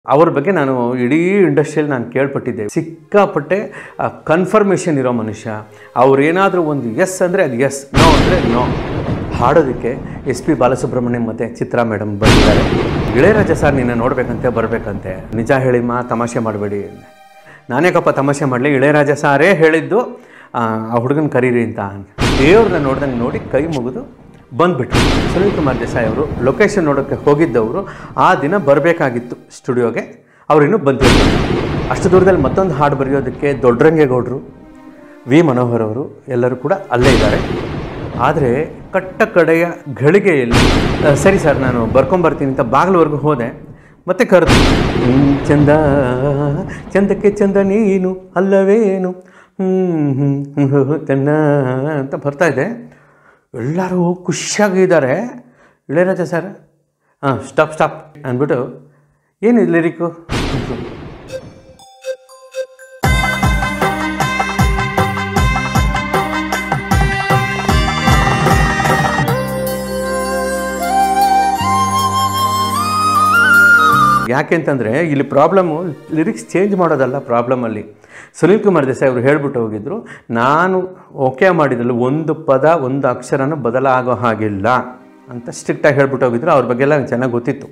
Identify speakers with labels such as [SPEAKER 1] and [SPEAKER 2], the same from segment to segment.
[SPEAKER 1] ಅವ್ರ ಬಗ್ಗೆ ನಾನು ಇಡೀ ಇಂಡಸ್ಟ್ರಿಯಲ್ಲಿ ನಾನು ಕೇಳ್ಪಟ್ಟಿದ್ದೆ ಸಿಕ್ಕಾಪಟ್ಟೆ ಕನ್ಫರ್ಮೇಷನ್ ಇರೋ ಮನುಷ್ಯ ಅವ್ರು ಏನಾದರೂ ಒಂದು ಎಸ್ ಅಂದರೆ ಅದು ಎಸ್ ನೋ ಅಂದರೆ ನೋ ಹಾಡೋದಕ್ಕೆ ಎಸ್ ಪಿ ಬಾಲಸುಬ್ರಹ್ಮಣ್ಯಂ ಮತ್ತು ಚಿತ್ರಾ ಮೇಡಮ್ ಬಂದಿದ್ದಾರೆ ಇಳೆಯರಾಜ ಸರ್ ನಿನ್ನ ನೋಡಬೇಕಂತೆ ಬರಬೇಕಂತೆ ನಿಜ ಹೇಳಿಮ್ಮ ತಮಾಷೆ ಮಾಡಬೇಡಿ ನಾನೇಕಪ್ಪ ತಮಾಷೆ ಮಾಡಲಿ ಇಳೆಯರಾಜ ಸಾರೇ ಹೇಳಿದ್ದು ಆ ಆ ಹುಡುಗನ ಕರೀರಿ ಅಂತ ದೇವ್ರನ್ನ ನೋಡ್ದಂಗೆ ನೋಡಿ ಕೈ ಮುಗಿದು ಬಂದ್ಬಿಟ್ರು ಸುನೀಲ್ ಕುಮಾರ್ ದೇಸಾಯಿ ಅವರು ಲೊಕೇಶನ್ ನೋಡೋಕ್ಕೆ ಹೋಗಿದ್ದವರು ಆ ದಿನ ಬರಬೇಕಾಗಿತ್ತು ಸ್ಟುಡಿಯೋಗೆ ಅವರಿನ್ನೂ ಬಂದಿರಲಿಲ್ಲ ಅಷ್ಟು ದೂರದಲ್ಲಿ ಮತ್ತೊಂದು ಹಾಡು ಬರೆಯೋದಕ್ಕೆ ದೊಡ್ಡರಂಗೇಗೌಡರು ವಿ ಮನೋಹರ್ ಅವರು ಎಲ್ಲರೂ ಕೂಡ ಅಲ್ಲೇ ಇದ್ದಾರೆ ಆದರೆ ಕಟ್ಟ ಕಡೆಯ ಘಳಿಗೆಯಲ್ಲಿ ಆ, ಸರಿ ಸರ್ ನಾನು ಬರ್ಕೊಂಬರ್ತೀನಿ ಅಂತ ಬಾಗಿಲವರೆಗೂ ಹೋದೆ ಮತ್ತೆ ಕರೆದು ಹ್ಮ್, ಚಂದ ಚಂದಕ್ಕೆ ಚಂದ ನೀನು ಅಲ್ಲವೇನು ಹ್ಮ್, ಹ್ಮ್, ಹ್ಮ್, ಹ್ಮ್, ತನ್ನ ಅಂತ ಬರ್ತಾ ಇದೆ ಎಲ್ಲರೂ ಖುಷಿಯಾಗಿದ್ದಾರೆ ಇಳೆಯರಾಜ ಸರ್ ಹಾಂ ಸ್ಟಾಪ್ ಸ್ಟಾಪ್ ಅಂದ್ಬಿಟ್ಟು ಏನು ಲಿರಿಕ್ಕು ಯಾಕೆಂತಂದರೆ ಇಲ್ಲಿ ಪ್ರಾಬ್ಲಮ್ಮು ಲಿರಿಕ್ಸ್ ಚೇಂಜ್ ಮಾಡೋದಲ್ಲ ಪ್ರಾಬ್ಲಮಲ್ಲಿ ಸುನೀಲ್ ಕುಮಾರ್ ದೇಸಾಯಿ ಅವರು ಹೇಳ್ಬಿಟ್ಟು ಹೋಗಿದ್ರು ನಾನು ಓಕೆ ಮಾಡಿದಲ್ಲಿ ಒಂದು ಪದ ಒಂದು ಅಕ್ಷರನೂ ಬದಲಾಗೋ ಹಾಗಿಲ್ಲ ಅಂತ ಸ್ಟ್ರಿಕ್ಟಾಗಿ ಹೇಳ್ಬಿಟ್ಟು ಹೋಗಿದ್ರು ಅವ್ರ ಬಗ್ಗೆ ಎಲ್ಲ ನಂಗೆ ಚೆನ್ನಾಗಿ ಗೊತ್ತಿತ್ತು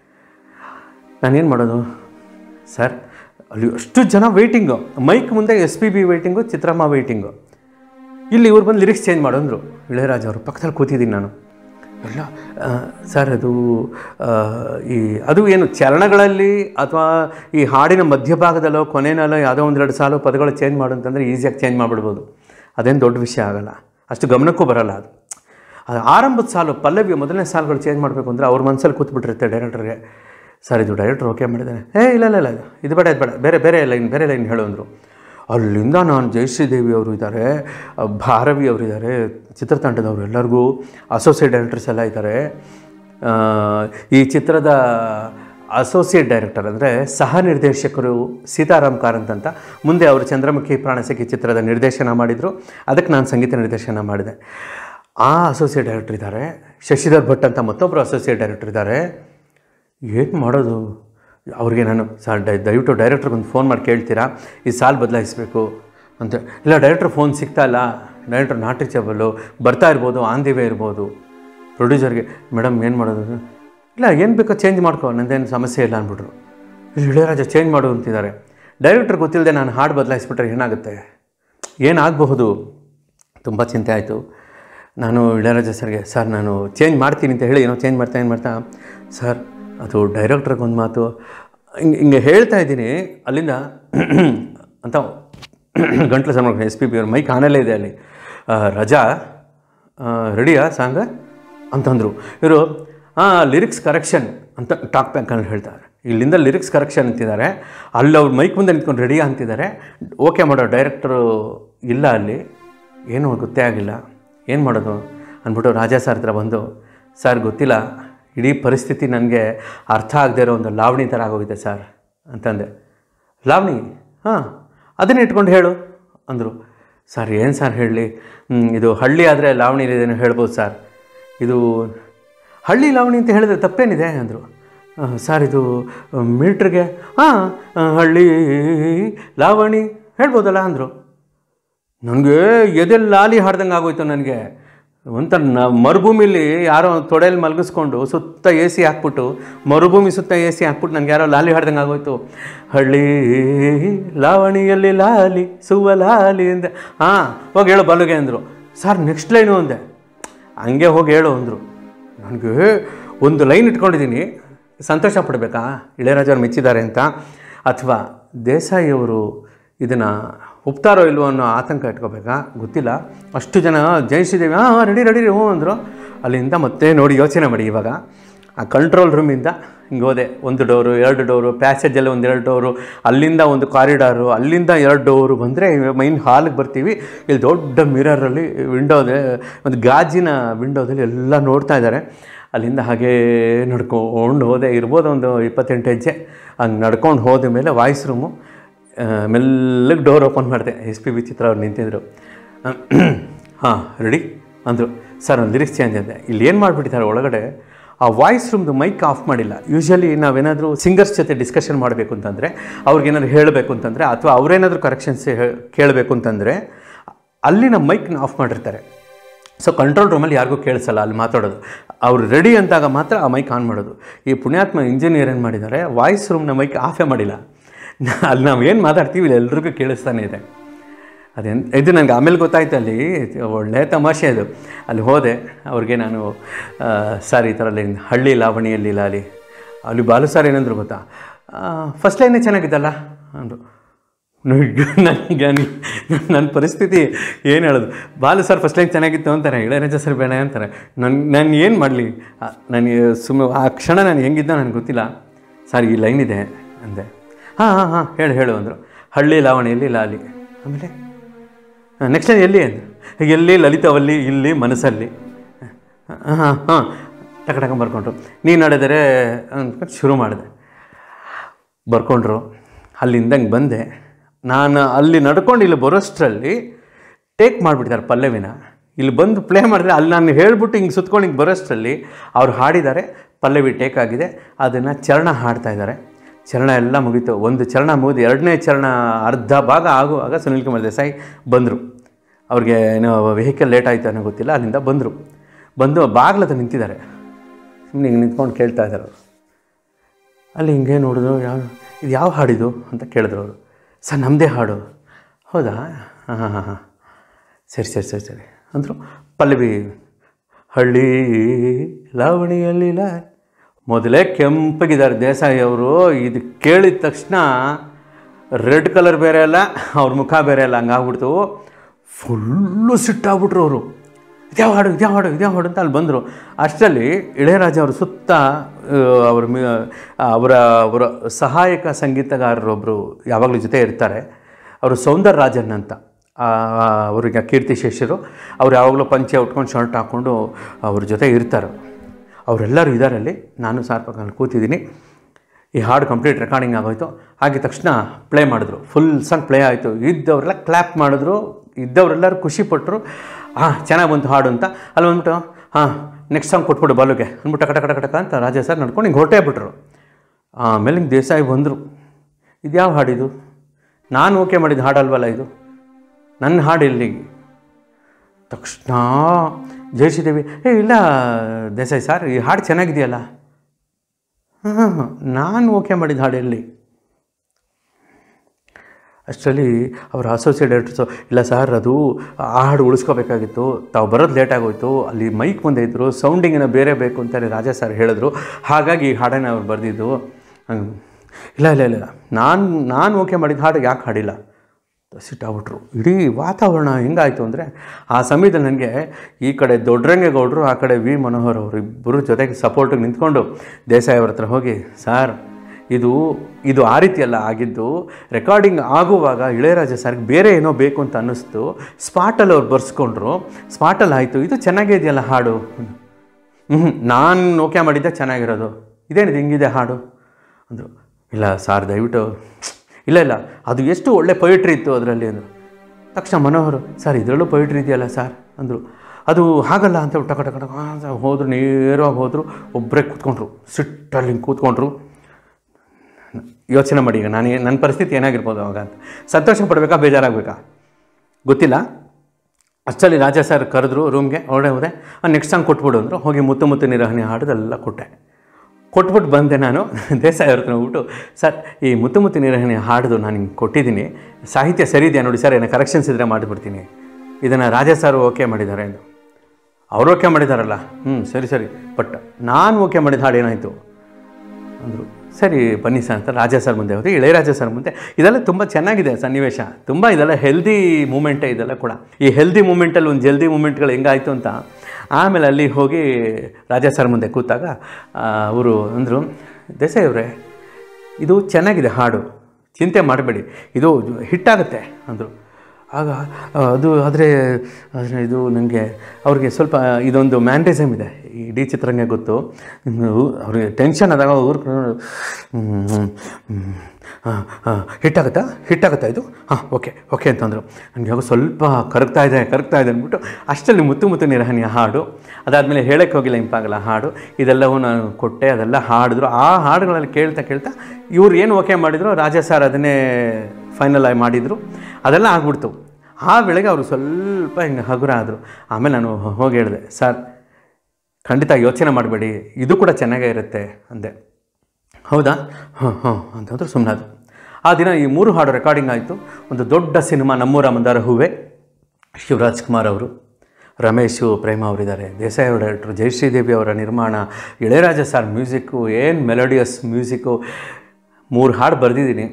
[SPEAKER 1] ನಾನೇನು ಮಾಡೋದು ಸರ್ ಅಲ್ಲಿ ಅಷ್ಟು ಜನ ವೆಯ್ಟಿಂಗು ಮೈಕ್ ಮುಂದೆ ಎಸ್ ಪಿ ಬಿ ವೆಯ್ಟಿಂಗು ಚಿತ್ರಮ್ಮ ವೆಯ್ಟಿಂಗು ಇಲ್ಲಿ ಇವ್ರು ಬಂದು ಲಿರಿಕ್ಸ್ ಚೇಂಜ್ ಮಾಡೋಂದ್ರು ಇಳೆಯರಾಜ ಅವರು ಪಕ್ಕದಲ್ಲಿ ಕೂತಿದ್ದೀನಿ ನಾನು ಎಲ್ಲ ಆ, ಸರ್ ಅದು ಆ, ಈ ಅದು ಏನು ಚರಣಗಳಲ್ಲಿ ಅಥವಾ ಈ ಹಾಡಿನ ಮಧ್ಯಭಾಗದಲ್ಲೋ ಕೊನೆಯಲ್ಲೋ ಯಾವುದೋ ಒಂದೆರಡು ಸಾಲು ಪದಗಳು ಚೇಂಜ್ ಮಾಡು ಅಂತಂದರೆ ಈಸಿಯಾಗಿ ಚೇಂಜ್ ಮಾಡಿಬಿಡ್ಬೋದು ಅದೇನು ದೊಡ್ಡ ವಿಷಯ ಆಗಲ್ಲ ಅಷ್ಟು ಗಮನಕ್ಕೂ ಬರಲ್ಲ ಅದು ಅದು ಆರಂಭದ ಸಾಲು ಪಲ್ಲವಿ ಮೊದಲನೇ ಸಾಲುಗಳು ಚೇಂಜ್ ಮಾಡಬೇಕು ಅಂದರೆ ಅವ್ರ ಮನಸ್ಸಲ್ಲಿ ಕೂತ್ಬಿಟ್ಟಿರುತ್ತೆ ಡೈರೆಕ್ಟರ್ಗೆ ಸರ್ ಇದು ಡೈರೆಕ್ಟ್ರ್ ಓಕೆ ಮಾಡಿದ್ದಾನೆ ಏ ಇಲ್ಲ ಇಲ್ಲ ಇಲ್ಲ ಇದು ಬೇಡ ಇದು ಬೇಡ ಬೇರೆ ಬೇರೆ ಲೈನ್ ಬೇರೆ ಲೈನ್ ಹೇಳು ಅಂದರು ಅಲ್ಲಿಂದ ನಾನು ಜಯಶ್ರೀ ದೇವಿ ಅವರು ಇದ್ದಾರೆ ಭಾರವಿ ಅವರು ಇದ್ದಾರೆ ಚಿತ್ರತಂಡದವರು ಎಲ್ಲರಿಗೂ ಅಸೋಸಿಯೇಟ್ ಡೈರೆಕ್ಟರ್ಸ್ ಎಲ್ಲ ಇದ್ದಾರೆ ಆ, ಈ ಚಿತ್ರದ ಅಸೋಸಿಯೇಟ್ ಡೈರೆಕ್ಟರ್ ಅಂದರೆ ಸಹ ನಿರ್ದೇಶಕರು ಸೀತಾರಾಮ್ ಕಾರಂತ್ ಅಂತ ಮುಂದೆ ಅವರು ಚಂದ್ರಮುಖಿ ಪ್ರಾಣಸಖಿ ಚಿತ್ರದ ನಿರ್ದೇಶನ ಮಾಡಿದರು ಅದಕ್ಕೆ ನಾನು ಸಂಗೀತ ನಿರ್ದೇಶನ ಮಾಡಿದೆ ಆ ಅಸೋಸಿಯೇಟ್ ಡೈರೆಕ್ಟರ್ ಇದ್ದಾರೆ ಶಶಿಧರ್ ಭಟ್ ಅಂತ ಮತ್ತೊಬ್ಬರು ಅಸೋಸಿಯೇಟ್ ಡೈರೆಕ್ಟರ್ ಇದ್ದಾರೆ ಏನು ಮಾಡೋದು ಅವ್ರಿಗೆ ನಾನು ಸರ್ ಡೈ ದಯವಿಟ್ಟು ಡೈರೆಕ್ಟ್ರಿಗೆ ಒಂದು ಫೋನ್ ಮಾಡಿ ಕೇಳ್ತೀರಾ ಈ ಸಾಲು ಬದಲಾಯಿಸಬೇಕು ಅಂತ ಇಲ್ಲ ಡೈರೆಕ್ಟ್ರ್ ಫೋನ್ ಸಿಗ್ತಾ ಇಲ್ಲ ಡೈರೆಕ್ಟ್ರ್ ನಾಟ್ ರೀಚಬಲ್ಲು ಬರ್ತಾ ಇರ್ಬೋದು ಆನ್ ದಿ ವೇ ಇರ್ಬೋದು ಪ್ರೊಡ್ಯೂಸರ್ಗೆ ಮೇಡಮ್ ಏನು ಮಾಡೋದು ಇಲ್ಲ ಏನು ಬೇಕೋ ಚೇಂಜ್ ಮಾಡ್ಕೊ ನಂದೇನು ಸಮಸ್ಯೆ ಇಲ್ಲ ಅಂದ್ಬಿಟ್ರು ಇಲ್ಲಿ ಇಳೆಯರಾಜ ಚೇಂಜ್ ಮಾಡು ಅಂತಿದ್ದಾರೆ ಡೈರೆಕ್ಟ್ರ್ ಗೊತ್ತಿಲ್ಲದೆ ನಾನು ಹಾಡು ಬದಲಾಯಿಸ್ಬಿಟ್ರೆ ಏನಾಗುತ್ತೆ ಏನಾಗಬಹುದು ತುಂಬ ಚಿಂತೆ ಆಯಿತು ನಾನು ಇಳೆಯರಾಜ ಸರ್ಗೆ ಸರ್ ನಾನು ಚೇಂಜ್ ಮಾಡ್ತೀನಿ ಅಂತ ಹೇಳಿ ಏನೋ ಚೇಂಜ್ ಮಾಡ್ತಾ ಏನು ಮಾಡ್ತಾ ಸರ್ ಅದು ಡೈರೆಕ್ಟ್ರಿಗೆ ಒಂದು ಮಾತು ಹಿಂಗೆ ಹಿಂಗೆ ಹೇಳ್ತಾ ಇದ್ದೀನಿ ಅಲ್ಲಿಂದ ಅಂತ ಗಂಟ್ಲು ಸಮ ಎಸ್ ಪಿ ಬಿ ಅವ್ರ ಮೈಕ್ ಆನಲ್ಲೇ ಇದೆ ಅಲ್ಲಿ ಆ, ರಜಾ ರೆಡಿಯಾ ಸಾಂಗ ಅಂತಂದರು ಇವರು ಹಾಂ ಲಿರಿಕ್ಸ್ ಕರೆಕ್ಷನ್ ಅಂತ ಟಾಕ್ ಬ್ಯಾಕ್ ಅಂತ ಹೇಳ್ತಾರೆ ಇಲ್ಲಿಂದ ಲಿರಿಕ್ಸ್ ಕರೆಕ್ಷನ್ ಅಂತಿದ್ದಾರೆ ಅಲ್ಲಿ ಅವ್ರು ಮೈಕ್ ಮುಂದೆ ನಿಂತ್ಕೊಂಡು ರೆಡಿ ಅಂತಿದ್ದಾರೆ ಓಕೆ ಮಾಡೋ ಡೈರೆಕ್ಟ್ರು ಇಲ್ಲ ಅಲ್ಲಿ ಏನೂ ಗೊತ್ತೇ ಆಗಿಲ್ಲ ಏನು ಮಾಡೋದು ಅಂದ್ಬಿಟ್ಟು ರಾಜಾ ಸರ್ ಹತ್ರ ಬಂದು ಸರ್ ಗೊತ್ತಿಲ್ಲ ಇಡೀ ಪರಿಸ್ಥಿತಿ ನನಗೆ ಅರ್ಥ ಆಗದೆ ಇರೋ ಒಂದು ಲಾವಣಿ ಥರ ಆಗೋಗಿದೆ ಸರ್ ಅಂತಂದೆ ಲಾವಣಿ ಹಾಂ ಅದನ್ನ ಇಟ್ಕೊಂಡು ಹೇಳು ಅಂದರು ಸರ್ ಏನು ಸರ್ ಹೇಳಲಿ ಇದು ಹಳ್ಳಿ ಆದರೆ ಲಾವಣಿ ಇದೇನು ಹೇಳ್ಬೋದು ಸರ್ ಇದು ಹಳ್ಳಿ ಲಾವಣಿ ಅಂತ ಹೇಳಿದ್ರೆ ತಪ್ಪೇನಿದೆ ಅಂದರು ಸರ್ ಇದು ಮೀಟ್ರಿಗೆ ಹಾಂ ಹಳ್ಳಿ ಲಾವಣಿ ಹೇಳ್ಬೋದಲ್ಲ ಅಂದರು ನನಗೆ ಎದೆಲ್ಲಿ ಲಾಲಿ ಹಾಡ್ದಂಗೆ ಆಗೋಯ್ತು ನನಗೆ ಒಂಥರ ನ ಮರುಭೂಮಿಲಿ ಯಾರೋ ತೊಡೆಯಲ್ಲಿ ಮಲಗಿಸ್ಕೊಂಡು ಸುತ್ತ ಎ ಸಿ ಹಾಕ್ಬಿಟ್ಟು ಮರುಭೂಮಿ ಸುತ್ತ ಎ ಸಿ ಹಾಕ್ಬಿಟ್ಟು ನನಗೆ ಯಾರೋ ಲಾಲಿ ಹಾಡ್ದಂಗೆ ಆಗೋಯ್ತು ಹಳ್ಳಿ ಲಾವಣಿಯಲ್ಲಿ ಲಾಲಿ ಸುವ ಲಾಲಿ ಅಂದೆ ಹಾಂ ಹೋಗಿ ಹೇಳು ಬಲುಗೆ ಅಂದರು ಸರ್ ನೆಕ್ಸ್ಟ್ ಲೈನು ಅಂದೆ ಹಂಗೆ ಹೋಗಿ ಹೇಳು ಅಂದರು ನನಗೆ ಒಂದು ಲೈನ್ ಇಟ್ಕೊಂಡಿದ್ದೀನಿ ಸಂತೋಷ ಪಡಬೇಕಾ ಇಳೆಯರಾಜವ್ರು ಮೆಚ್ಚಿದ್ದಾರೆ ಅಂತ ಅಥವಾ ದೇಸಾಯಿಯವರು ಇದನ್ನು ಒಪ್ತಾರೋ ಇಲ್ವೋ ಅನ್ನೋ ಆತಂಕ ಇಟ್ಕೋಬೇಕಾ ಗೊತ್ತಿಲ್ಲ ಅಷ್ಟು ಜನ ಜಯಶ್ರೀದೇವಿ ಹಾಂ ರೆಡಿ ರೆಡಿ ಹ್ಞೂ ಅಂದರು ಅಲ್ಲಿಂದ ಮತ್ತೆ ನೋಡಿ ಯೋಚನೆ ಮಾಡಿ ಇವಾಗ ಆ ಕಂಟ್ರೋಲ್ ರೂಮಿಂದ ಹಿಂಗೆ ಹೋದೆ ಒಂದು ಡೋರು ಎರಡು ಡೋರು ಪ್ಯಾಸೇಜಲ್ಲಿ ಒಂದು ಎರಡು ಡೋರು ಅಲ್ಲಿಂದ ಒಂದು ಕಾರಿಡಾರು ಅಲ್ಲಿಂದ ಎರಡು ಡೋರು ಬಂದರೆ ಮೈನ್ ಹಾಲಿಗೆ ಬರ್ತೀವಿ ಇಲ್ಲಿ ದೊಡ್ಡ ಮಿರರಲ್ಲಿ ವಿಂಡೋದೆ ಒಂದು ಗಾಜಿನ ವಿಂಡೋದಲ್ಲಿ ಎಲ್ಲ ನೋಡ್ತಾ ಇದ್ದಾರೆ ಅಲ್ಲಿಂದ ಹಾಗೇ ನಡ್ಕೊಂಡು ಹೋದೆ ಇರ್ಬೋದು ಒಂದು ಇಪ್ಪತ್ತೆಂಟು ಹೆಜ್ಜೆ ಹಂಗೆ ನಡ್ಕೊಂಡು ಹೋದ ಮೇಲೆ ವಾಯ್ಸ್ ರೂಮು ಮೆಲ್ಲಗೆ ಡೋರ್ ಓಪನ್ ಮಾಡಿದೆ ಎಸ್ ಪಿ ಬಿ ಚಿತ್ರ ಅವ್ರು ನಿಂತಿದ್ರು ಹಾಂ ರೆಡಿ ಅಂದರು ಸರ್ ಒಂದು ಲಿರಿಕ್ಸ್ ಚೇಂಜ್ ಅಂದೆ ಇಲ್ಲಿ ಏನು ಮಾಡಿಬಿಟ್ಟಿದ್ದಾರೆ ಒಳಗಡೆ ಆ ವಾಯ್ಸ್ ರೂಮ್ದು ಮೈಕ್ ಆಫ್ ಮಾಡಿಲ್ಲ ಯೂಶಲಿ ನಾವೇನಾದರೂ ಸಿಂಗರ್ಸ್ ಜೊತೆ ಡಿಸ್ಕಷನ್ ಮಾಡಬೇಕು ಅಂತಂದರೆ ಅವ್ರಿಗೇನಾದ್ರು ಹೇಳಬೇಕು ಅಂತಂದರೆ ಅಥವಾ ಅವರೇನಾದರೂ ಕರೆಕ್ಷನ್ಸ್ ಕೇಳಬೇಕು ಅಂತಂದರೆ ಅಲ್ಲಿನ ಮೈಕ್ನ ಆಫ್ ಮಾಡಿರ್ತಾರೆ ಸೊ ಕಂಟ್ರೋಲ್ ರೂಮಲ್ಲಿ ಯಾರಿಗೂ ಕೇಳಿಸಲ್ಲ ಅಲ್ಲಿ ಮಾತಾಡೋದು ಅವ್ರು ರೆಡಿ ಅಂತಾಗ ಮಾತ್ರ ಆ ಮೈಕ್ ಆನ್ ಮಾಡೋದು ಈ ಪುಣ್ಯಾತ್ಮ ಇಂಜಿನಿಯರ್ ಏನು ಮಾಡಿದ್ದಾರೆ ವಾಯ್ಸ್ ರೂಮ್ನ ಮೈಕ್ ಆಫೇ ಮಾಡಿಲ್ಲ ಅಲ್ಲಿ ನಾವು ಏನು ಮಾತಾಡ್ತೀವಿ ಇಲ್ಲಿ ಎಲ್ರಿಗೂ ಕೇಳಿಸ್ತಾನೆ ಇದೆ ಅದೇನು ಇದು ನನಗೆ ಆಮೇಲೆ ಗೊತ್ತಾಯ್ತು ಅಲ್ಲಿ ಒಳ್ಳೆ ತಮಾಷೆ ಅದು ಅಲ್ಲಿ ಹೋದೆ ಅವ್ರಿಗೆ ನಾನು ಆ, ಸರ್ ಈ ಥರ ಅಲ್ಲಿ ಹಳ್ಳಿ ಲಾವಣಿಯಲ್ಲಿ ಅಲ್ಲಿ ಅಲ್ಲಿ ಬಾಲು ಸರ್ ಏನಂದ್ರು ಗೊತ್ತಾ ಫಸ್ಟ್ ಲೈನೇ ಚೆನ್ನಾಗಿದ್ದಲ್ಲ ಅಂದರು ನನಗೆ ನನ್ನ ಪರಿಸ್ಥಿತಿ ಏನು ಹೇಳೋದು ಬಾಲು ಸರ್ ಫಸ್ಟ್ ಲೈನ್ ಚೆನ್ನಾಗಿತ್ತು ಅಂತಾರೆ ಇಳೆರಾಜ ಸರ್ ಬೇಡ ಅಂತಾರೆ ನನ್ನ ನಾನು ಏನು ಮಾಡಲಿ ನನಗೆ ಸುಮ್ಮನೆ ಆ ಕ್ಷಣ ನಾನು ಹೆಂಗಿದ್ದ ನನಗೆ ಗೊತ್ತಿಲ್ಲ ಸರ್ ಈ ಲೈನ್ ಇದೆ ಅಂದೆ ಹಾಂ ಹಾಂ ಹಾಂ ಹೇಳು ಹೇಳು ಅಂದರು ಹಳ್ಳಿ ಲಾವಣಿಯಲ್ಲಿ ಲಾಲಿ ಆಮೇಲೆ ನೆಕ್ಸ್ಟ್ ಲೈನ್ ಎಲ್ಲಿ ಅಂದ್ರು ಎಲ್ಲಿ ಲಲಿತವಲ್ಲಿ ಇಲ್ಲಿ ಮನಸ್ಸಲ್ಲಿ ಹಾಂ ಹಾಂ ಟಕ ಟಕ ಬರ್ಕೊಂಡ್ರು ನೀನು ನಡೆದರೆ ಅಂದ್ಕೊಂಡು ಶುರು ಮಾಡಿದೆ ಬರ್ಕೊಂಡ್ರು ಅಲ್ಲಿಂದ ಹಂಗೆ ಬಂದೆ ನಾನು ಅಲ್ಲಿ ನಡ್ಕೊಂಡು ಇಲ್ಲಿ ಬರೋಷ್ಟರಲ್ಲಿ ಟೇಕ್ ಮಾಡಿಬಿಡ್ತಾರೆ ಪಲ್ಲವಿನ ಇಲ್ಲಿ ಬಂದು ಪ್ಲೇ ಮಾಡಿದ್ರೆ ಅಲ್ಲಿ ನಾನು ಹೇಳ್ಬಿಟ್ಟು ಹಿಂಗೆ ಸುತ್ಕೊಂಡು ಹಿಂಗೆ ಬರೋಷ್ಟರಲ್ಲಿ ಅವ್ರು ಹಾಡಿದ್ದಾರೆ ಪಲ್ಲವಿ ಟೇಕ್ ಆಗಿದೆ ಅದನ್ನು ಚರಣ ಹಾಡ್ತಾ ಇದ್ದಾರೆ ಚರಣ ಎಲ್ಲ ಮುಗೀತು ಒಂದು ಚರಣ ಮುಗಿದು ಎರಡನೇ ಚರಣ ಅರ್ಧ ಭಾಗ ಆಗುವಾಗ ಸುನಿಲ್ ಕುಮಾರ್ ದೇಸಾಯಿ ಬಂದರು ಅವ್ರಿಗೆ ಏನೋ ವೆಹಿಕಲ್ ಲೇಟ್ ಆಯಿತು ಅನ್ನೋ ಗೊತ್ತಿಲ್ಲ ಅಲ್ಲಿಂದ ಬಂದರು ಬಂದು ಬಾಗ್ಲದ ನಿಂತಿದ್ದಾರೆ ಸುಮ್ಮನೆ ಹಿಂಗೆ ನಿಂತ್ಕೊಂಡು ಕೇಳ್ತಾ ಇದ್ದಾರೆ ಅವರು ಅಲ್ಲಿ ಹಿಂಗೆ ನೋಡಿದ್ರು ಯಾವ ಇದು ಯಾವ ಹಾಡಿದು ಅಂತ ಕೇಳಿದ್ರು ಅವರು ಸರ್ ನಮ್ಮದೇ ಹಾಡು ಹೌದಾ ಹಾಂ ಹಾಂ ಹಾಂ ಹಾಂ ಸರಿ ಸರಿ ಸರಿ ಸರಿ ಅಂದರು ಪಲ್ಲವಿ ಹಳ್ಳಿ ಲಾವಣಿಯಲ್ಲಿ ಲಾ ಮೊದಲೇ ಕೆಂಪಗಿದ್ದಾರೆ ದೇಸಾಯಿ ಅವರು ಇದು ಕೇಳಿದ ತಕ್ಷಣ ರೆಡ್ ಕಲರ್ ಬೇರೆ ಅಲ್ಲ ಅವ್ರ ಮುಖ ಬೇರೆ ಅಲ್ಲ ಹಂಗಾಗ್ಬಿಡ್ತು ಫುಲ್ಲು ಸಿಟ್ಟಾಗ್ಬಿಟ್ರು ಅವರು ಇದ್ಯಾವ ಹಾಡು ಇದ್ಯಾವ ಹಾಡು ಇದ್ಯಾವ ಹಾಡು ಅಂತ ಅಲ್ಲಿ ಬಂದರು ಅಷ್ಟರಲ್ಲಿ ಇಳೆಯರಾಜ ಅವ್ರ ಸುತ್ತ ಆ, ಅವ್ರ ಮಿ ಅವರ ಅವರ ಸಹಾಯಕ ಸಂಗೀತಗಾರರೊಬ್ಬರು ಯಾವಾಗಲೂ ಜೊತೆ ಇರ್ತಾರೆ ಅವರು ಸೌಂದರ್ ರಾಜನ್ ಅಂತ ಆ, ಅವರಿಗೆ ಕೀರ್ತಿ ಶೇಷರು ಅವ್ರು ಯಾವಾಗಲೂ ಪಂಚೆ ಉಟ್ಕೊಂಡು ಶರ್ಟ್ ಹಾಕ್ಕೊಂಡು ಅವ್ರ ಜೊತೆ ಇರ್ತಾರೆ ಅವರೆಲ್ಲರೂ ಇದ್ದಾರೆ ಅಲ್ಲಿ ನಾನು ಸಾರ್ಪಕಲ್ಲಿ ಕೂತಿದ್ದೀನಿ ಈ ಹಾಡು ಕಂಪ್ಲೀಟ್ ರೆಕಾರ್ಡಿಂಗ್ ಆಗೋಯ್ತು ಆಗಿದ ತಕ್ಷಣ ಪ್ಲೇ ಮಾಡಿದ್ರು ಫುಲ್ ಸಾಂಗ್ ಪ್ಲೇ ಆಯಿತು ಇದ್ದವರೆಲ್ಲ ಕ್ಲ್ಯಾಪ್ ಮಾಡಿದ್ರು ಇದ್ದವರೆಲ್ಲರೂ ಖುಷಿಪಟ್ಟರು ಹಾಂ ಚೆನ್ನಾಗಿ ಬಂತು ಹಾಡು ಅಂತ ಅಲ್ಲಿ ಬಂದ್ಬಿಟ್ಟು ಹಾಂ ನೆಕ್ಸ್ಟ್ ಸಾಂಗ್ ಕೊಟ್ಬಿಡು ಬಾಲುಗೆ ಅಂದ್ಬಿಟ್ಟು ಕಟ ಕಟ ಕಟಕ ಅಂತ ರಾಜಾ ಸರ್ ನಡ್ಕೊಂಡು ಹಿಂಗೆ ಹೊರಟೇ ಬಿಟ್ರು ಆಮೇಲೆ ಹಿಂಗೆ ದೇಸಾಯಿ ಬಂದರು ಇದ್ಯಾವ ಹಾಡಿದು ನಾನು ಓಕೆ ಮಾಡಿದ ಹಾಡಲ್ವಲ್ಲ ಇದು ನನ್ನ ಹಾಡು ಎಲ್ಲಿಗೆ ತಕ್ಷಣ ಜಯಶ್ರೀದೇವಿ ಏ ಇಲ್ಲ ದೇಸಾಯಿ ಸರ್ ಈ ಹಾಡು ಚೆನ್ನಾಗಿದೆಯಲ್ಲ ಹಾಂ ನಾನು ಓಕೆ ಮಾಡಿದ ಹಾಡು ಎಲ್ಲಿ ಅಷ್ಟರಲ್ಲಿ ಅವರ ಅಸೋಸಿಯೇಟ್ ಡೈರೆಕ್ಟರ್ಸು ಇಲ್ಲ ಸರ್ ಅದು ಆ ಹಾಡು ಉಳಿಸ್ಕೋಬೇಕಾಗಿತ್ತು ತಾವು ಬರೋದು ಲೇಟ್ ಆಗೋಯ್ತು ಅಲ್ಲಿ ಮೈಕ್ ಮುಂದೆ ಇದ್ದರು ಸೌಂಡಿಂಗಿನ ಬೇರೆ ಬೇಕು ಅಂತೇಳಿ ರಾಜಾ ಸರ್ ಹೇಳಿದ್ರು ಹಾಗಾಗಿ ಈ ಹಾಡನ್ನು ಅವ್ರು ಬರೆದಿದ್ದು ಹಂಗೆ ಇಲ್ಲ ಇಲ್ಲ ಇಲ್ಲ ನಾನು ನಾನು ಓಕೆ ಮಾಡಿದ ಹಾಡು ಯಾಕೆ ಹಾಡಿಲ್ಲ ಸಿಟ್ಟಾಗ್ಬಿಟ್ರು ಇಡೀ ವಾತಾವರಣ ಹೆಂಗಾಯಿತು ಅಂದರೆ ಆ ಸಮಯದಲ್ಲಿ ನನಗೆ ಈ ಕಡೆ ದೊಡ್ಡರಂಗೇಗೌಡರು ಆ ಕಡೆ ವಿ ಮನೋಹರ್ ಅವರು ಇಬ್ಬರು ಜೊತೆಗೆ ಸಪೋರ್ಟಿಗೆ ನಿಂತ್ಕೊಂಡು ದೇಸಾಯಿ ಅವ್ರ ಹತ್ರ ಹೋಗಿ ಸಾರ್ ಇದು ಇದು ಆ ರೀತಿಯಲ್ಲ ಆಗಿದ್ದು ರೆಕಾರ್ಡಿಂಗ್ ಆಗುವಾಗ ಇಳೆಯರಾಜ ಸರ್ಗೆ ಬೇರೆ ಏನೋ ಬೇಕು ಅಂತ ಅನ್ನಿಸ್ತು ಸ್ಪಾಟಲ್ಲಿ ಅವ್ರು ಬರ್ಸ್ಕೊಂಡ್ರು ಸ್ಪಾಟಲ್ಲಿ ಆಯಿತು ಇದು ಚೆನ್ನಾಗೇ ಇದೆಯಲ್ಲ ಹಾಡು ಹ್ಞೂ ನಾನು ಓಕೆ ಮಾಡಿದ್ದೆ ಚೆನ್ನಾಗಿರೋದು ಇದೇನಿದೆ ಹಿಂಗಿದೆ ಹಾಡು ಅಂದರು ಇಲ್ಲ ಸಾರ್ ದಯವಿಟ್ಟು ಇಲ್ಲ ಇಲ್ಲ ಅದು ಎಷ್ಟು ಒಳ್ಳೆ ಪೊಯಿಟ್ರಿ ಇತ್ತು ಅದರಲ್ಲಿ ಅಂದರು ತಕ್ಷಣ ಮನೋಹರ್ ಸರ್ ಇದರಲ್ಲೂ ಪೊಯಿಟ್ರಿ ಇದೆಯಲ್ಲ ಸರ್ ಅಂದರು ಅದು ಹಾಗಲ್ಲ ಅಂತ ಟಕ ಟಕ ಟಕ ಅಂತ ಹೋದ್ರು ನೇರವಾಗಿ ಹೋದರು ಒಬ್ಬರೇ ಕೂತ್ಕೊಂಡ್ರು ಸಿಟ್ಟಲ್ಲಿ ಹಿಂಗೆ ಕೂತ್ಕೊಂಡ್ರು ಯೋಚನೆ ಮಾಡಿ ಈಗ ನಾನು ಏನ್- ನನ್ನ ಪರಿಸ್ಥಿತಿ ಏನಾಗಿರ್ಬೋದು ಅವಾಗ ಅಂತ ಸಂತೋಷ ಪಡಬೇಕಾ ಬೇಜಾರಾಗಬೇಕಾ ಗೊತ್ತಿಲ್ಲ ಅಷ್ಟಲ್ಲಿ ರಾಜಾ ಸರ್ ಕರೆದ್ರು ರೂಮ್ಗೆ ಹೊರಡೆ ಹೋದೆ ನೆಕ್ಸ್ಟ್ ಸಾಂಗ್ ಕೊಟ್ಬಿಡು ಅಂದರು ಹೋಗಿ ಮುತ್ತು ಮುತ್ತು ನಿರ್ವಹಣೆ ಹಾಡೋದೆಲ್ಲ ಕೊಟ್ಟೆ ಕೊಟ್ಬಿಟ್ಟು ಬಂದೆ ನಾನು ದೇಸಾಯಿ ಅವ್ರ ಹತ್ರ ಹೋಗ್ಬಿಟ್ಟು ಸರ್ ಈ ಮುತ್ತು ಮುತ್ತು ನಿರ್ವಹಣೆ ಹಾಡ್ದು ನಾನು ಹಿಂಗೆ ಕೊಟ್ಟಿದ್ದೀನಿ ಸಾಹಿತ್ಯ ಸರಿ ಇದೆಯಾ ನೋಡಿ ಸರ್ ಏನೋ ಕರೆಕ್ಷನ್ಸ್ ಇದ್ದರೆ ಮಾಡಿಬಿಡ್ತೀನಿ ಇದನ್ನು ರಾಜಾ ಸರ್ ಓಕೆ ಮಾಡಿದ್ದಾರೆ ಎಂದು ಅವ್ರು ಓಕೆ ಮಾಡಿದಾರಲ್ಲ ಹ್ಞೂ ಸರಿ ಸರಿ ಬಟ್ ನಾನು ಓಕೆ ಮಾಡಿದ ಹಾಡು ಏನಾಯಿತು ಅಂದರು ಸರಿ ಬನ್ನಿ ಸರ್ ಅಂತ ರಾಜಾ ಸರ್ ಮುಂದೆ ಹೋದೆ ಇಳೆಯರಾಜ ಸರ್ ಮುಂದೆ ಇದೆಲ್ಲ ತುಂಬ ಚೆನ್ನಾಗಿದೆ ಸನ್ನಿವೇಶ ತುಂಬ ಇದೆಲ್ಲ ಹೆಲ್ದಿ ಮೂಮೆಂಟೇ ಇದೆಲ್ಲ ಕೂಡ ಈ ಹೆಲ್ದಿ ಮೂಮೆಂಟಲ್ಲಿ ಒಂದು ಜಲ್ದಿ ಮೂಮೆಂಟ್ಗಳು ಹೆಂಗಾಯಿತು ಅಂತ ಆಮೇಲೆ ಅಲ್ಲಿ ಹೋಗಿ ರಾಜಾ ಸರ್ ಮುಂದೆ ಕೂತಾಗ ಅವರು ಅಂದರು ದೇಸಾಯಿ ಅವರೇ ಇದು ಚೆನ್ನಾಗಿದೆ ಹಾಡು ಚಿಂತೆ ಮಾಡಬೇಡಿ ಇದು ಹಿಟ್ಟಾಗುತ್ತೆ ಅಂದರು ಆಗ ಆ, ಅದು ಆದರೆ ಆದರೆ ಇದು ನನಗೆ ಅವ್ರಿಗೆ ಸ್ವಲ್ಪ ಇದೊಂದು ಮ್ಯಾನ್ರಿಸಮ್ ಇದೆ ಈ ಇಡೀ ಚಿತ್ರರಂಗ ಗೊತ್ತು ಹ್ಮ್, ಅವ್ರಿಗೆ ಟೆನ್ಷನ್ ಆದಾಗ ಊರು ಹಾಂ ಹಾಂ ಹಿಟ್ಟಾಗುತ್ತಾ ಹಿಟ್ಟಾಗುತ್ತಾ ಇದು ಹಾಂ ಓಕೆ ಓಕೆ ಅಂತಂದರು ನನಗೆ ಯಾವಾಗ ಸ್ವಲ್ಪ ಕರಗ್ತಾ ಇದೆ ಕರಗ್ತಾ ಇದೆ ಅಂದ್ಬಿಟ್ಟು ಅಷ್ಟರಲ್ಲಿ ಮುತ್ತು ಮುತ್ತು ನಿರಹನಿಯ ಹಾಡು ಅದಾದಮೇಲೆ ಹೇಳಕ್ಕೆ ಹೋಗಿಲ್ಲ ಇಂಪಾಗಲ್ಲ ಹಾಡು ಇದೆಲ್ಲವೂ ನಾನು ಕೊಟ್ಟೆ ಅದೆಲ್ಲ ಹಾಡಿದ್ರು ಆ ಹಾಡುಗಳಲ್ಲಿ ಕೇಳ್ತಾ ಕೇಳ್ತಾ ಇವ್ರು ಏನು ಓಕೆ ಮಾಡಿದ್ರು ರಾಜಾ ಸರ್ ಅದನ್ನೇ ಫೈನಲ್ ಆಗಿ ಮಾಡಿದರು ಅದೆಲ್ಲ ಆಗ್ಬಿಡ್ತು ಆ ವೇಳೆಗೆ ಅವರು ಸ್ವಲ್ಪ ಹಿಂಗೆ ಹಗುರ ಆದರು ಆಮೇಲೆ ನಾನು ಹೋಗಿ ಹೇಳಿದೆ ಸರ್ ಖಂಡಿತ ಯೋಚನೆ ಮಾಡಬೇಡಿ ಇದು ಕೂಡ ಚೆನ್ನಾಗೇ ಇರುತ್ತೆ ಅಂದೆ ಹೌದಾ ಹಾಂ ಹಾಂ ಅಂತಂದ್ರೆ ಸುಮ್ಮನಾದ್ರು ಆ ದಿನ ಈ ಮೂರು ಹಾಡು ರೆಕಾರ್ಡಿಂಗ್ ಆಯಿತು ಒಂದು ದೊಡ್ಡ ಸಿನಿಮಾ ನಮ್ಮೂರ ಮಂದಾರ ಹೂವೆ ಶಿವರಾಜ್ ಕುಮಾರ್ ಅವರು ರಮೇಶು ಪ್ರೇಮ ಅವರಿದ್ದಾರೆ ದೇಸಾಯಿ ಅವರ ಡೈರೆಕ್ಟ್ರು ಜಯಶ್ರೀದೇವಿ ಅವರ ನಿರ್ಮಾಣ ಇಳೆಯರಾಜ ಸರ್ ಮ್ಯೂಸಿಕ್ಕು ಏನು ಮೆಲೋಡಿಯಸ್ ಮ್ಯೂಸಿಕ್ಕು ಮೂರು ಹಾಡು ಬರೆದಿದ್ದೀನಿ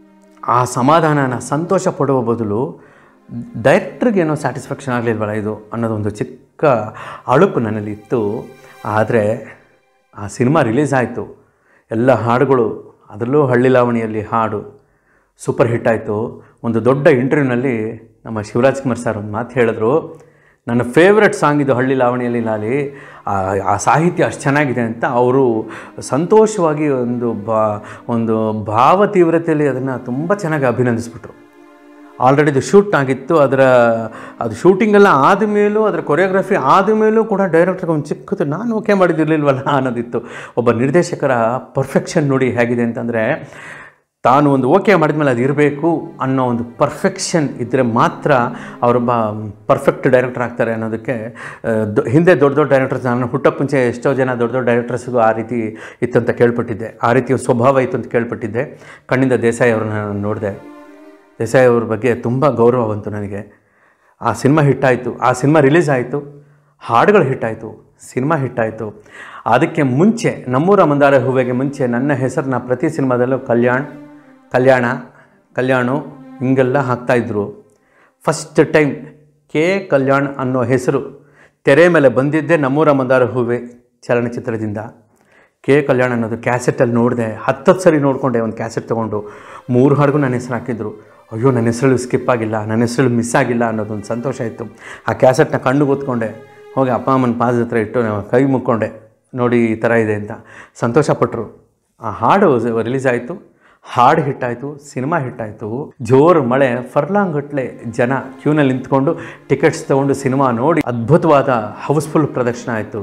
[SPEAKER 1] ಆ ಸಮಾಧಾನನ ಸಂತೋಷ ಪಡುವ ಬದಲು ಡೈರೆಕ್ಟ್ರಿಗೆ ಏನೋ ಸ್ಯಾಟಿಸ್ಫ್ಯಾಕ್ಷನ್ ಆಗಲಿಲ್ವಲ್ಲ ಇದು ಅನ್ನೋದೊಂದು ಚಿಕ್ಕ ಅಳುಕು ನನ್ನಲ್ಲಿ ಇತ್ತು ಆದರೆ ಆ ಸಿನಿಮಾ ರಿಲೀಸ್ ಆಯಿತು ಎಲ್ಲ ಹಾಡುಗಳು ಅದರಲ್ಲೂ ಹಳ್ಳಿ ಲಾವಣಿಯಲ್ಲಿ ಹಾಡು ಸೂಪರ್ ಹಿಟ್ ಆಯಿತು ಒಂದು ದೊಡ್ಡ ಇಂಟರ್ವ್ಯೂನಲ್ಲಿ ನಮ್ಮ ಶಿವರಾಜ್ ಕುಮಾರ್ ಸರ್ ಒಂದು ಮಾತು ಹೇಳಿದ್ರು ನನ್ನ ಫೇವ್ರೆಟ್ ಸಾಂಗ್ ಇದು ಹಳ್ಳಿ ಲಾವಣಿಯಲ್ಲಿ ಲಾಲಿ ಆ ಆ ಸಾಹಿತ್ಯ ಅಷ್ಟು ಚೆನ್ನಾಗಿದೆ ಅಂತ ಅವರು ಸಂತೋಷವಾಗಿ ಒಂದು ಬಾ ಒಂದು ಭಾವ ತೀವ್ರತೆಯಲ್ಲಿ ಅದನ್ನು ತುಂಬ ಚೆನ್ನಾಗಿ ಅಭಿನಂದಿಸ್ಬಿಟ್ರು ಆಲ್ರೆಡಿ ಇದು ಶೂಟ್ ಆಗಿತ್ತು ಅದರ ಅದು ಶೂಟಿಂಗೆಲ್ಲ ಆದಮೇಲೂ ಅದರ ಕೊರಿಯೋಗ್ರಫಿ ಆದಮೇಲೂ ಕೂಡ ಡೈರೆಕ್ಟರ್ಗೆ ಒಂದು ಚಿಕ್ಕದು ನಾನು ಓಕೆ ಮಾಡಿದಿರಲಿಲ್ವಲ್ಲ ಅನ್ನೋದಿತ್ತು ಒಬ್ಬ ನಿರ್ದೇಶಕರ ಪರ್ಫೆಕ್ಷನ್ ನೋಡಿ ಹೇಗಿದೆ ಅಂತಂದರೆ ತಾನು ಒಂದು ಓಕೆ ಮಾಡಿದ್ಮೇಲೆ ಅದು ಇರಬೇಕು ಅನ್ನೋ ಒಂದು ಪರ್ಫೆಕ್ಷನ್ ಇದ್ದರೆ ಮಾತ್ರ ಅವರೊಬ್ಬ ಪರ್ಫೆಕ್ಟ್ ಡೈರೆಕ್ಟರ್ ಆಗ್ತಾರೆ ಅನ್ನೋದಕ್ಕೆ ಆ, ದೊ- ಹಿಂದೆ ದೊಡ್ಡ ದೊಡ್ಡ ಡೈರೆಕ್ಟರ್ಸ್ ನಾನು ಹುಟ್ಟಕ್ಕೆ ಮುಂಚೆ ಎಷ್ಟೋ ಜನ ದೊಡ್ಡ ದೊಡ್ಡ ಡೈರೆಕ್ಟರ್ಸ್ಗೂ ಆ ರೀತಿ ಇತ್ತು ಅಂತ ಕೇಳ್ಪಟ್ಟಿದ್ದೆ ಆ ರೀತಿಯ ಸ್ವಭಾವ ಇತ್ತು ಅಂತ ಕೇಳ್ಪಟ್ಟಿದ್ದೆ ಕಣ್ಣಿಂದ ದೇಸಾಯಿ ಅವ್ರನ್ನ ನಾನು ನೋಡಿದೆ ದೇಸಾಯಿ ಅವ್ರ ಬಗ್ಗೆ ತುಂಬ ಗೌರವ ಬಂತು ನನಗೆ ಆ ಸಿನಿಮಾ ಹಿಟ್ಟಾಯಿತು ಆ ಸಿನಿಮಾ ರಿಲೀಸ್ ಆಯಿತು ಹಾಡುಗಳು ಹಿಟ್ಟಾಯಿತು ಸಿನಿಮಾ ಹಿಟ್ಟಾಯಿತು ಅದಕ್ಕೆ ಮುಂಚೆ ನಮ್ಮೂರ ಮಂದಾರ ಹೂವಿಗೆ ಮುಂಚೆ ನನ್ನ ಹೆಸರನ್ನ ಪ್ರತಿ ಸಿನಿಮಾದಲ್ಲೂ ಕಲ್ಯಾಣ್ ಕಲ್ಯಾಣ ಕಲ್ಯಾಣು ಹಿಂಗೆಲ್ಲ ಹಾಕ್ತಾಯಿದ್ರು ಫಸ್ಟ್ ಟೈಮ್ ಕೆ ಕಲ್ಯಾಣ್ ಅನ್ನೋ ಹೆಸರು ತೆರೆ ಮೇಲೆ ಬಂದಿದ್ದೇ ನಮ್ಮೂರ ಮಂದಾರ ಹೂವೆ ಚಲನಚಿತ್ರದಿಂದ ಕೆ ಕಲ್ಯಾಣ್ ಅನ್ನೋದು ಕ್ಯಾಸೆಟಲ್ಲಿ ನೋಡಿದೆ ಹತ್ತತ್ತು ಸರಿ ನೋಡಿಕೊಂಡೆ ಒಂದು ಕ್ಯಾಸೆಟ್ ತೊಗೊಂಡು ಮೂರು ಹಾಡಿಗೂ ನನ್ನ ಹೆಸರು ಹಾಕಿದ್ರು ಅಯ್ಯೋ ನನ್ನ ಹೆಸರಲ್ಲಿ ಸ್ಕಿಪ್ ಆಗಿಲ್ಲ ನನ್ನ ಹೆಸರಲ್ಲಿ ಮಿಸ್ ಆಗಿಲ್ಲ ಅನ್ನೋದೊಂದು ಸಂತೋಷ ಇತ್ತು ಆ ಕ್ಯಾಸೆಟ್ನ ಕಣ್ಣು ಕೂತ್ಕೊಂಡೆ ಹೋಗಿ ಅಪ್ಪ ಅಮ್ಮನ ಪಾದದ ಹತ್ರ ಇಟ್ಟು ನಾನು ಕೈ ಮುಕ್ಕೊಂಡೆ ನೋಡಿ ಈ ಥರ ಇದೆ ಅಂತ ಸಂತೋಷಪಟ್ಟರು ಆ ಹಾಡು ರಿಲೀಸ್ ಆಯಿತು ಹಾಡು ಹಿಟ್ಟಾಯಿತು ಸಿನಿಮಾ ಹಿಟ್ಟಾಯಿತು ಜೋರು ಮಳೆ ಫರ್ಲಾಂಗ್ ಗಟ್ಟಲೆ ಜನ ಕ್ಯೂನಲ್ಲಿ ನಿಂತ್ಕೊಂಡು ಟಿಕೆಟ್ಸ್ ತೊಗೊಂಡು ಸಿನಿಮಾ ನೋಡಿ ಅದ್ಭುತವಾದ ಹೌಸ್ಫುಲ್ ಪ್ರದರ್ಶನ ಆಯಿತು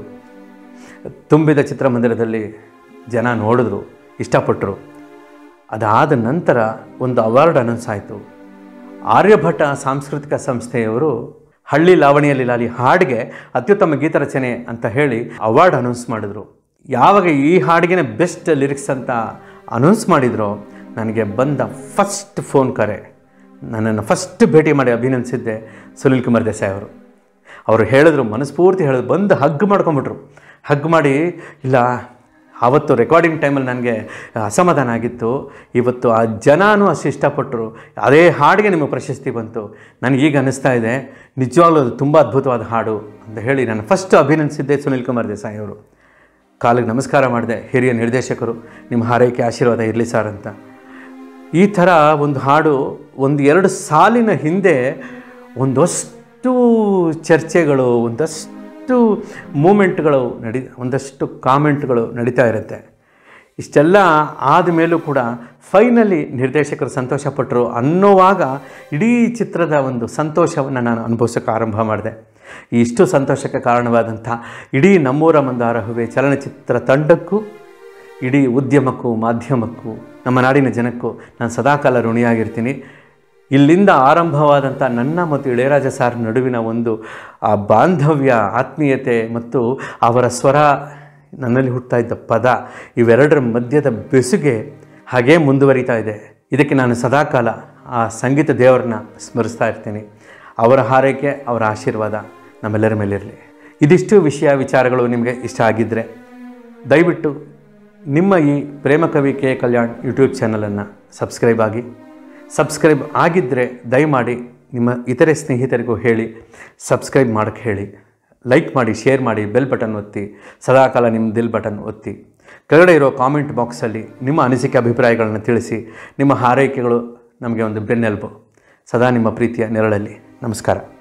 [SPEAKER 1] ತುಂಬಿದ ಚಿತ್ರಮಂದಿರದಲ್ಲಿ ಜನ ನೋಡಿದ್ರು ಇಷ್ಟಪಟ್ಟರು ಅದಾದ ನಂತರ ಒಂದು ಅವಾರ್ಡ್ ಅನೌನ್ಸ್ ಆಯಿತು ಆರ್ಯಭಟ ಸಾಂಸ್ಕೃತಿಕ ಸಂಸ್ಥೆಯವರು ಹಳ್ಳಿ ಲಾವಣಿಯಲ್ಲಿ ಲಾಲಿ ಹಾಡಿಗೆ ಅತ್ಯುತ್ತಮ ಗೀತರಚನೆ ಅಂತ ಹೇಳಿ ಅವಾರ್ಡ್ ಅನೌನ್ಸ್ ಮಾಡಿದ್ರು ಯಾವಾಗ ಈ ಹಾಡಿಗೆ ಬೆಸ್ಟ್ ಲಿರಿಕ್ಸ್ ಅಂತ ಅನೌನ್ಸ್ ಮಾಡಿದ್ರು ನನಗೆ ಬಂದ ಫಸ್ಟ್ ಫೋನ್ ಕರೆ ನನ್ನನ್ನು ಫಸ್ಟ್ ಭೇಟಿ ಮಾಡಿ ಅಭಿನಂದಿಸಿದ್ದೆ ಸುನಿಲ್ ಕುಮಾರ್ ದೇಸಾಯಿ ಅವರು ಅವರು ಹೇಳಿದ್ರು ಮನಸ್ಫೂರ್ತಿ ಹೇಳಿದ್ರು ಬಂದು ಹಗ್ ಮಾಡ್ಕೊಂಬಿಟ್ರು ಹಗ್ ಮಾಡಿ ಇಲ್ಲ ಆವತ್ತು ರೆಕಾರ್ಡಿಂಗ್ ಟೈಮಲ್ಲಿ ನನಗೆ ಅಸಮಾಧಾನ ಆಗಿತ್ತು ಇವತ್ತು ಆ ಜನನೂ ಅಷ್ಟು ಇಷ್ಟಪಟ್ಟರು ಅದೇ ಹಾಡಿಗೆ ನಿಮಗೆ ಪ್ರಶಸ್ತಿ ಬಂತು ನನಗೀಗ ಅನ್ನಿಸ್ತಾ ಇದೆ ನಿಜವಾಗ್ಲೂ ಅದು ತುಂಬ ಅದ್ಭುತವಾದ ಹಾಡು ಅಂತ ಹೇಳಿ ನಾನು ಫಸ್ಟ್ ಅಭಿನಂದಿಸಿದ್ದೆ ಸುನಿಲ್ ಕುಮಾರ್ ದೇಸಾಯಿ ಅವರು ಕಾಲಿಗೆ ನಮಸ್ಕಾರ ಮಾಡಿದೆ ಹಿರಿಯ ನಿರ್ದೇಶಕರು ನಿಮ್ಮ ಹಾರೈಕೆ ಆಶೀರ್ವಾದ ಇರಲಿ ಸರ್ ಅಂತ ಈ ಥರ ಒಂದು ಹಾಡು ಒಂದು ಎರಡು ಸಾಲಿನ ಹಿಂದೆ ಒಂದಷ್ಟು ಚರ್ಚೆಗಳು ಒಂದಷ್ಟು ಮೂಮೆಂಟ್ಗಳು ನಡಿ ಒಂದಷ್ಟು ಕಾಮೆಂಟ್ಗಳು ನಡೀತಾ ಇರುತ್ತೆ ಇಷ್ಟೆಲ್ಲ ಆದಮೇಲೂ ಕೂಡ ಫೈನಲಿ ನಿರ್ದೇಶಕರು ಸಂತೋಷಪಟ್ಟರು ಅನ್ನೋವಾಗ ಇಡೀ ಚಿತ್ರದ ಒಂದು ಸಂತೋಷವನ್ನು ನಾನು ಅನುಭವಿಸೋಕ್ಕೆ ಆರಂಭ ಮಾಡಿದೆ ಈ ಇಷ್ಟು ಸಂತೋಷಕ್ಕೆ ಕಾರಣವಾದಂಥ ಇಡೀ ನಮ್ಮೂರ ಮಂದಾರ ಹೂವೆ ಚಲನಚಿತ್ರ ತಂಡಕ್ಕೂ ಇಡೀ ಉದ್ಯಮಕ್ಕೂ ಮಾಧ್ಯಮಕ್ಕೂ ನಮ್ಮ ನಾಡಿನ ಜನಕ್ಕೂ ನಾನು ಸದಾಕಾಲ ಋಣಿಯಾಗಿರ್ತೀನಿ ಇಲ್ಲಿಂದ ಆರಂಭವಾದಂಥ ನನ್ನ ಮತ್ತು ಇಳೆಯರಾಜ ಸಾರ್ ನಡುವಿನ ಒಂದು ಆ ಬಾಂಧವ್ಯ ಆತ್ಮೀಯತೆ ಮತ್ತು ಅವರ ಸ್ವರ ನನ್ನಲ್ಲಿ ಹುಟ್ಟುತ್ತಾ ಇದ್ದ ಪದ ಇವೆರಡರ ಮಧ್ಯದ ಬೆಸುಗೆ ಹಾಗೇ ಮುಂದುವರಿತಾ ಇದೆ ಇದಕ್ಕೆ ನಾನು ಸದಾಕಾಲ ಆ ಸಂಗೀತ ದೇವರನ್ನ ಸ್ಮರಿಸ್ತಾ ಇರ್ತೀನಿ ಅವರ ಹಾರೈಕೆ ಅವರ ಆಶೀರ್ವಾದ ನಮ್ಮೆಲ್ಲರ ಮೇಲಿರಲಿ ಇದಿಷ್ಟು ವಿಷಯ ವಿಚಾರಗಳು ನಿಮಗೆ ಇಷ್ಟ ಆಗಿದ್ದರೆ ದಯವಿಟ್ಟು ನಿಮ್ಮ ಈ ಪ್ರೇಮ ಕವಿ ಕೆ ಕಲ್ಯಾಣ್ ಯೂಟ್ಯೂಬ್ ಚಾನಲನ್ನು ಸಬ್ಸ್ಕ್ರೈಬ್ ಆಗಿ ಸಬ್ಸ್ಕ್ರೈಬ್ ಆಗಿದ್ದರೆ ದಯಮಾಡಿ ನಿಮ್ಮ ಇತರೆ ಸ್ನೇಹಿತರಿಗೂ ಹೇಳಿ ಸಬ್ಸ್ಕ್ರೈಬ್ ಮಾಡೋಕ್ಕೆ ಹೇಳಿ ಲೈಕ್ ಮಾಡಿ ಶೇರ್ ಮಾಡಿ ಬೆಲ್ ಬಟನ್ ಒತ್ತಿ ಸದಾಕಾಲ ನಿಮ್ಮ ದಿಲ್ ಬಟನ್ ಒತ್ತಿ ಕೆಳಗಡೆ ಇರೋ ಕಾಮೆಂಟ್ ಬಾಕ್ಸಲ್ಲಿ ನಿಮ್ಮ ಅನಿಸಿಕೆ ಅಭಿಪ್ರಾಯಗಳನ್ನು ತಿಳಿಸಿ ನಿಮ್ಮ ಹಾರೈಕೆಗಳು ನಮಗೆ ಒಂದು ಬೆನ್ನೆಲುಬು ಸದಾ ನಿಮ್ಮ ಪ್ರೀತಿಯ ನೆರಳಲ್ಲಿ ನಮಸ್ಕಾರ